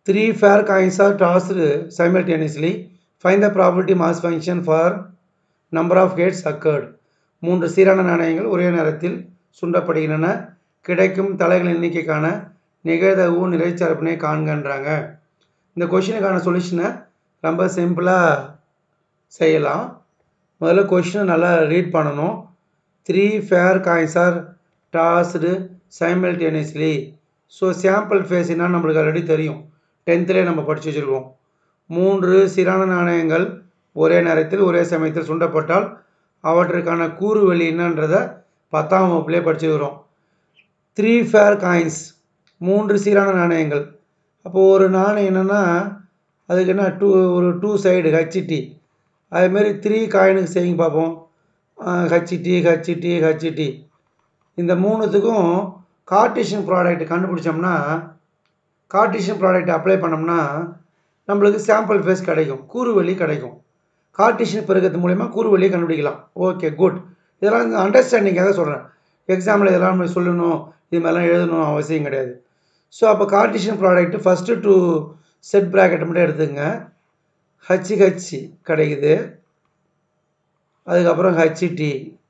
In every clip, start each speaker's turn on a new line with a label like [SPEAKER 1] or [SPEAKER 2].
[SPEAKER 1] three fair coins are tossed simultaneously find the property mass function for number of heads occurred மூன்று சீரான நாணயங்கள் ஒரே நேரத்தில் சுண்டப்படுகின்றன கிடைக்கும் தலைகளின் எண்ணிக்கைக்கான நிகழ்தகவு நிறைச்சரப்பினை காண்கன்றாங்க இந்த கொஷினுக்கான சொல்யூஷனை ரொம்ப சிம்பிளாக செய்யலாம் முதல்ல கொஷினை நல்லா ரீட் பண்ணணும் three fair coins are tossed simultaneously so sample ஃபேஸ்னா நம்மளுக்கு ஆல்ரெடி தெரியும் டென்த்துலேயே நம்ம படித்து வச்சுருக்கோம் மூன்று சீரான நாணயங்கள் ஒரே நேரத்தில் ஒரே சமயத்தில் சுண்டப்பட்டால் அவற்றுக்கான கூறு வெளி என்னன்றதை பத்தாம் வகுப்புலேயே படிச்சுக்கிறோம் த்ரீ ஃபேர் காயின்ஸ் மூன்று சீரான நாணயங்கள் அப்போது ஒரு நாணயம் என்னென்னா அதுக்கு என்ன டூ ஒரு டூ சைடு ஹச்டி அதேமாரி த்ரீ காயினுக்கு செய்யுங்க பார்ப்போம் ஹச்டி ஹச்டி ஹச்டி இந்த மூணுத்துக்கும் கார்டிஷியன் ப்ராடக்ட் கண்டுபிடிச்சோம்னா கார்டிஷியன் ப்ராடக்ட் அப்ளை பண்ணோம்னா நம்மளுக்கு சாம்பிள் ஃபேஸ் கிடைக்கும் கூறுவெளி கிடைக்கும் கார்டிஷியன் பெருக்கத்து மூலிமா கூறுவெளியை கண்டுபிடிக்கலாம் ஓகே குட் இதெல்லாம் அண்டர்ஸ்டாண்டிங்காக சொல்கிறேன் எக்ஸாமில் இதெல்லாம் நம்ம சொல்லணும் இது மாதிரிலாம் எழுதணும் அவசியம் கிடையாது ஸோ அப்போ Cartesian product first two set bracket மட்டும் எடுத்துங்க ஹச்சி ஹச்சி கிடைக்குது அதுக்கப்புறம் ஹச்டி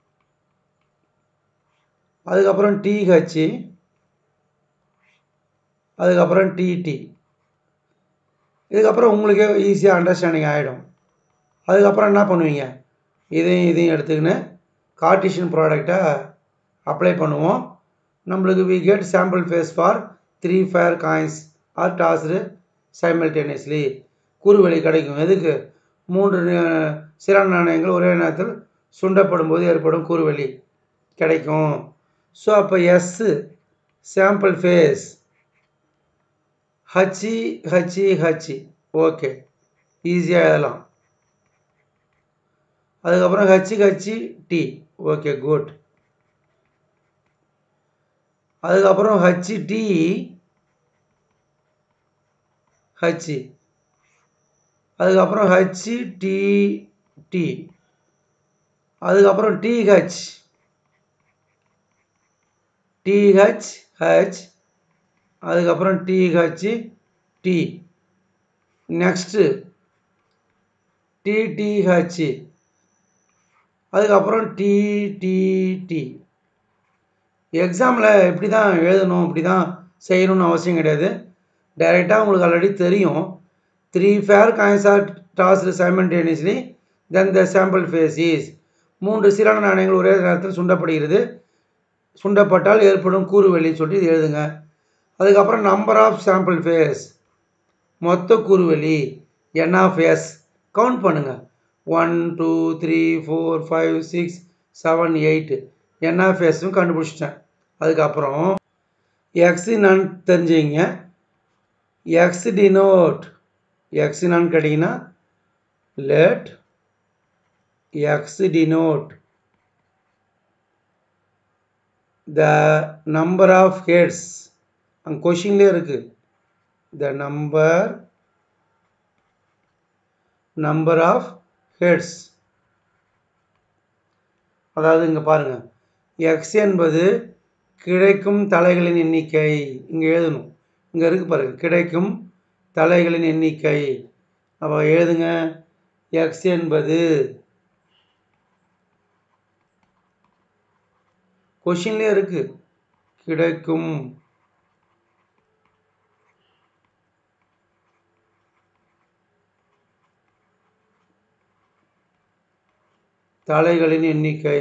[SPEAKER 1] அதுக்கப்புறம் டிஹெச்சி அதுக்கப்புறம் டிடி இதுக்கப்புறம் உங்களுக்கே ஈஸியாக அண்டர்ஸ்டாண்டிங் ஆகிடும் அதுக்கப்புறம் என்ன பண்ணுவீங்க இதையும் இதையும் எடுத்துக்கின்னு கார்டிஷியன் ப்ராடக்டை அப்ளை பண்ணுவோம் நம்மளுக்கு we get sample space for three fair coins are tossed simultaneously கூறுவெளி கிடைக்கும் எதுக்கு மூன்று சிறான நாணயங்கள் ஒரே நேரத்தில் சுண்டப்படும் போது ஏற்படும் கூறுவெளி கிடைக்கும் ஸோ அப்போ S sample space HH HH HH okay ஈஸியாக எழுதலாம் அதுக்கப்புறம் HH HH T okay good அதுக்கப்புறம் ஹச்சி டி ஹச்சி அதுக்கப்புறம் ஹச்சி டி டி அதுக்கப்புறம் டிஹெச் டிஹெச் ஹெச் அதுக்கப்புறம் டிஹெச் டி நெக்ஸ்ட்டு டிடிஹெச் அதுக்கப்புறம் டிடிடி எக்ஸாமில் இப்படி தான் எழுதணும் இப்படி தான் செய்யணும்னு அவசியம் கிடையாது டைரெக்டாக உங்களுக்கு ஆல்ரெடி தெரியும் three fair coins are tossed simultaneously then the sample space is மூன்று சீரான நாணயங்கள் ஒரே நேரத்தில் சுண்டப்படுகிறது சுண்டப்பட்டால் ஏற்படும் கூறுவெளின்னு சொல்லிட்டு இது எழுதுங்க அதுக்கப்புறம் நம்பர் ஆஃப் சாம்பிள் ஃபேஸ் மொத்த கூறுவெளி என் ஆஃப் எஸ் கவுண்ட் பண்ணுங்கள் one two three four five six seven eight n of எஸ்ஸும் கண்டுபிடிச்சிட்டேன் அதுக்கப்புறம் எக்ஸ் என்னான்னு தெரிஞ்சுங்க எக்ஸ் டினோட் எக்ஸ் என்னான்னு கேட்டிங்கன்னா let X denote the number of heads அங்கே கொஷின்லேயே இருக்குது the number number of heads அதாவது இங்கே பாருங்கள் எக்ஸ் என்பது கிடைக்கும் தலைகளின் எண்ணிக்கை இங்கே எழுதணும் இங்கே இருக்குது பாருங்கள் கிடைக்கும் தலைகளின் எண்ணிக்கை அப்போ எழுதுங்க எக்ஸ் என்பது கொஷின்லேயே இருக்குது கிடைக்கும் தலைகளின் எண்ணிக்கை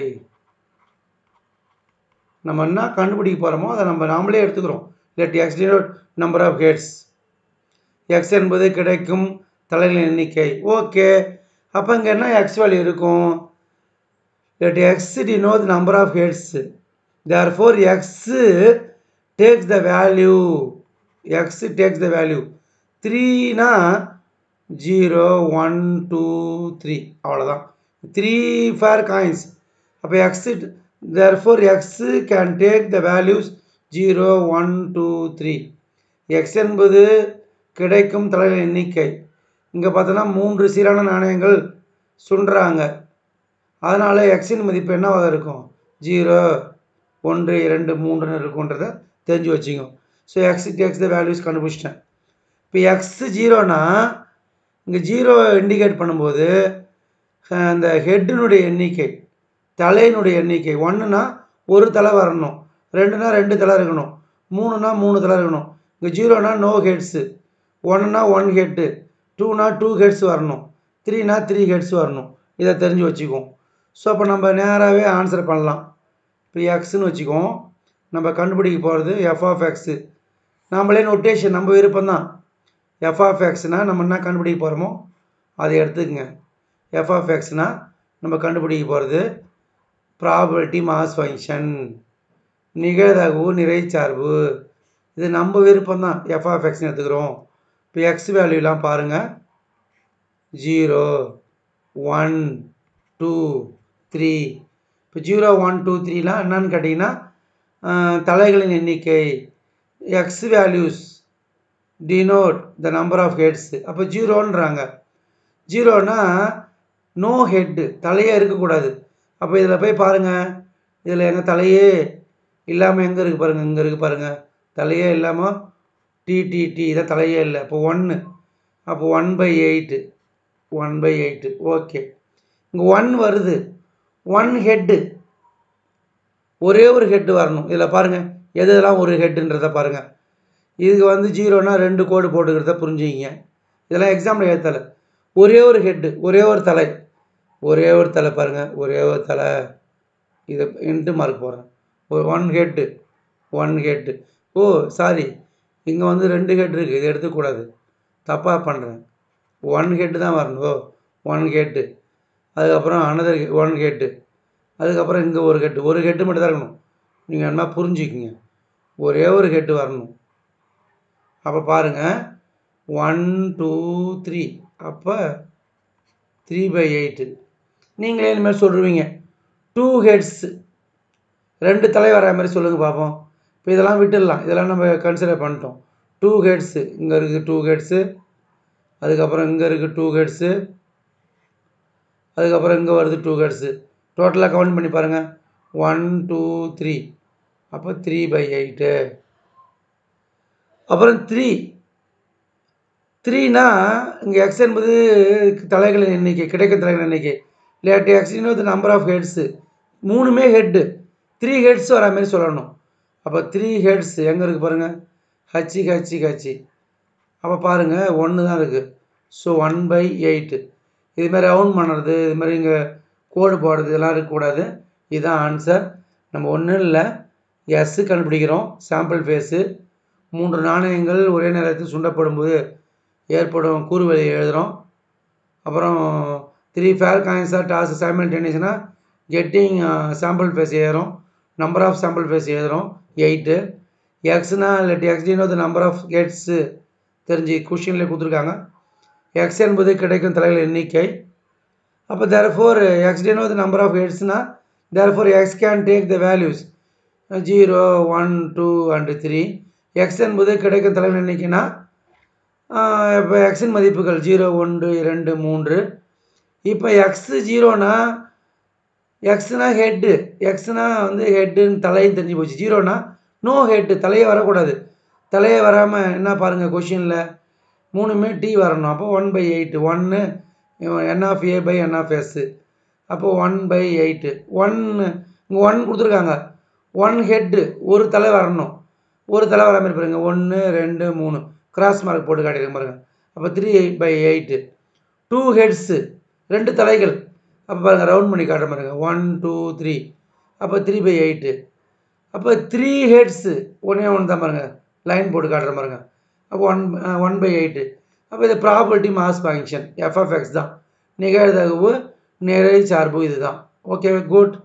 [SPEAKER 1] நம்ம என்ன கண்டுபிடிக்க போகிறோமோ அதை நம்ம நாமளே எடுத்துக்கிறோம் let X denote number of heads X என்பது கிடைக்கும் தலைகளின் எண்ணிக்கை ஓகே அப்போ இங்கே என்ன எக்ஸ் வேல்யூ இருக்கும் let X denote number of heads therefore X takes the value X takes the value த்ரீனா ஜீரோ ஒன் டூ த்ரீ அவ்வளோதான் த்ரீ ஃபேர் காயின்ஸ் அப்போ X therefore X can take the values zero one two three X என்பது கிடைக்கும் தலைகளின் எண்ணிக்கை இங்கே பார்த்தோன்னா மூன்று சீரான நாணயங்கள் சுண்டுறாங்க அதனால் எக்ஸின் மதிப்பு என்னவாக இருக்கும் ஜீரோ ஒன்று இரண்டு மூன்றுன்னு இருக்குன்றதை தெரிஞ்சு வச்சுக்கோ so X takes the values கண்டுபிடிச்சிட்டேன் இப்போ எக்ஸ் ஜீரோனா இங்கே ஜீரோ இண்டிகேட் பண்ணும்போது அஹ், அந்த ஹெட்டினுடைய எண்ணிக்கை தலையினுடைய எண்ணிக்கை ஒன்றுனா ஒரு தலை வரணும் ரெண்டுனா ரெண்டு தலை இருக்கணும் மூணுனா மூணு தலை இருக்கணும் இங்கே ஜீரோனா நோ ஹெட்ஸு ஒன்றுனா ஒன் ஹெட்டு டூனா டூ ஹெட்ஸ் வரணும் த்ரீனா த்ரீ ஹெட்ஸ் வரணும் இதை தெரிஞ்சு வச்சுக்குவோம் ஸோ அப்போ நம்ம நேராகவே ஆன்சர் பண்ணலாம் இப்போ எக்ஸ்னு வச்சுக்குவோம் நம்ம கண்டுபிடிக்க போகிறது எஃப் ஆஃப் எக்ஸு நம்மளே நொட்டேஷன் நம்ம விருப்பம் தான் எஃப் ஆஃப் எக்ஸ்னால் நம்ம என்ன கண்டுபிடிக்க போகிறோமோ அதை எடுத்துக்கங்க எஃப் ஆஃப் எக்ஸ்னால் நம்ம கண்டுபிடிக்க போகிறது ப்ராபபிலிட்டி மாஸ் ஃபங்க்ஷன் நிகழ்தகவு நிறைச்சார்பு இது நம்ம விருப்பம் தான் எஃப் ஆஃப் எக்ஸ்னு எடுத்துக்கிறோம் இப்போ எக்ஸ் வேல்யூலாம் பாருங்கள் ஜீரோ ஒன் டூ த்ரீ இப்போ ஜீரோ ஒன் டூ த்ரீலாம் என்னன்னு கேட்டிங்கன்னா ஆஹ், தலைகளின் எண்ணிக்கை X values denote the number of heads அப்போ ஜீரோன்றாங்க ஜீரோனா நோ ஹெட்டு தலையே இருக்கக்கூடாது அப்போ இதில் போய் பாருங்கள் இதில் எங்கள் தலையே இல்லாமல் எங்கே இருக்குது பாருங்கள் இங்கே இருக்குது பாருங்கள் தலையே இல்லாமல் டி டி டி இதான் தலையே இல்லை அப்போ ஒன்று அப்போ one by eight one by eight okay இங்கே ஒன் வருது ஒன் ஹெட்டு ஒரே ஒரு ஹெட்டு வரணும் இதில் பாருங்கள் எது எதெல்லாம் ஒரு ஹெட்டுன்றதை பாருங்கள் இதுக்கு வந்து ஜீரோனா ரெண்டு கோடு போட்டுக்கிறத புரிஞ்சுக்கிங்க இதெல்லாம் எக்ஸாம்பிள் ஏற்றலை ஒரே ஒரு ஹெட்டு ஒரே ஒரு தலை ஒரே ஒரு தலை பாருங்கள் ஒரே ஒரு தலை இதை இன்ட்டு மார்க் போடுறேன் ஒரு one head one head oh sorry இங்கே வந்து ரெண்டு ஹெட் இருக்குது இதை எடுத்துக்கூடாது தப்பாக பண்ணுறேன் ஒன் ஹெட்டு தான் வரணும் ஓ ஒன் ஹெட்டு அதுக்கப்புறம் அனதர் ஒன் ஹெட்டு அதுக்கப்புறம் இங்கே ஒரு ஹெட்டு ஒரு ஹெட்டு மட்டும் தான் இருக்கணும் நீங்கள் என்ன புரிஞ்சுக்கிங்க ஒரே ஒரு ஹெட்டு வரணும் அப்போ பாருங்கள் ஒன் டூ த்ரீ அப்போ த்ரீ பை எயிட்டு நீங்களே இனிமேல் சொல்லுவீங்க டூ ஹெட்ஸ் ரெண்டு தலை வர மாதிரி சொல்லுங்கள் பார்ப்போம் இப்போ இதெல்லாம் விட்டுடலாம் இதெல்லாம் நம்ம கன்சிடர் பண்ணிட்டோம் டூ ஹெட்ஸு இங்கே இருக்குது டூ ஹெட்ஸு அதுக்கப்புறம் இங்கே இருக்குது டூ ஹெட்ஸு அதுக்கப்புறம் இங்கே வருது டூ ஹெட்ஸு டோட்டலாக கவுண்ட் பண்ணி பாருங்கள் ஒன் டூ த்ரீ அப்போ த்ரீ பை எயிட்டு அப்புறம் த்ரீ த்ரீனா இங்கே எக்ஸ் என்பது தலைகளின் எண்ணிக்கை கிடைக்கும் தலைகளின் எண்ணிக்கை லேட் எக்ஸ் இன்னொரு நம்பர் ஆஃப் ஹெட்ஸு மூணுமே ஹெட்டு த்ரீ ஹெட்ஸ் வர மாதிரி சொல்லணும் அப்போ த்ரீ ஹெட்ஸ் எங்கே இருக்குது பாருங்கள் ஹச்சி ஹச்சி ஹச்சி அப்போ பாருங்கள் ஒன்று தான் இருக்குது ஸோ ஒன் பை எயிட்டு இது மாதிரி ரவுண்ட் பண்ணுறது இது மாதிரி இங்கே கோடு போடுறது இதெல்லாம் இருக்கக்கூடாது இதுதான் ஆன்சர் நம்ம ஒன்றும் இல்லை எஸ்ஸு கண்டுபிடிக்கிறோம் சாம்பிள் ஃபேஸு மூன்று நாணயங்கள் ஒரே நேரத்தில் சுண்டப்படும் போது ஏற்படும் கூறுவெளியை எழுதுகிறோம் அப்புறம் three fair coins are toss சைமல்டேனியஸ்னால் கெட்டிங் சாம்பிள் ஃபேஸ் ஏறும் நம்பர் ஆஃப் சாம்பிள் ஃபேஸ் எழுதுகிறோம் எயிட்டு எக்ஸ்னா இல்லாட்டி X denote the number of heads தெரிஞ்சு கொஷினில் கொடுத்துருக்காங்க எக்ஸ் என்பது கிடைக்கும் தலைகள் எண்ணிக்கை அப்போ therefore X denote the number of ஹெட்ஸ்னா therefore X can take the values zero one two and three X என்பது கிடைக்கும் தலைகள் எண்ணிக்கைனா இப்போ எக்ஸின் மதிப்புகள் ஜீரோ ஒன்று இரண்டு மூன்று இப்போ எக்ஸு ஜீரோனா எக்ஸ்னா ஹெட்டு எக்ஸ்னா வந்து ஹெட்டுன்னு தலைன்னு தெரிஞ்சு போச்சு ஜீரோனா நோ ஹெட்டு தலையே வரக்கூடாது தலையே வராமல் என்ன பாருங்கள் கொஷினில் மூணுமே டி வரணும் அப்போ ஒன் பை எயிட்டு ஒன்று n of A by n of S அப்போ ஒன் பை எயிட்டு ஒன்று இங்கே ஒன் கொடுத்துருக்காங்க ஒன் ஹெட்டு ஒரு தலை வரணும் ஒரு தலை வர மாதிரி பாருங்க ஒன்று ரெண்டு மூணு கிராஸ் மார்க் போட்டு காட்டியிருக்க பாருங்க அப்போ three by eight two heads ரெண்டு தலைகள் அப்போ பாருங்கள் ரவுண்ட் பண்ணி காட்டுற பாருங்க ஒன் டூ த்ரீ அப்போ த்ரீ பை எயிட்டு அப்போ த்ரீ ஹெட்ஸு ஒன்றே ஒன்று தான் பாருங்கள் லைன் போட்டு காட்டுற பாருங்க அப்போ ஒன் ஒன் பை எயிட்டு அப்போ இது ப்ராபர்ட்டி மாஸ் ஃபங்க்ஷன் எஃப்எஃப்எக்ஸ் தான் நிகழ்தகவு நிறை சார்பு இதுதான் ஓகே குட்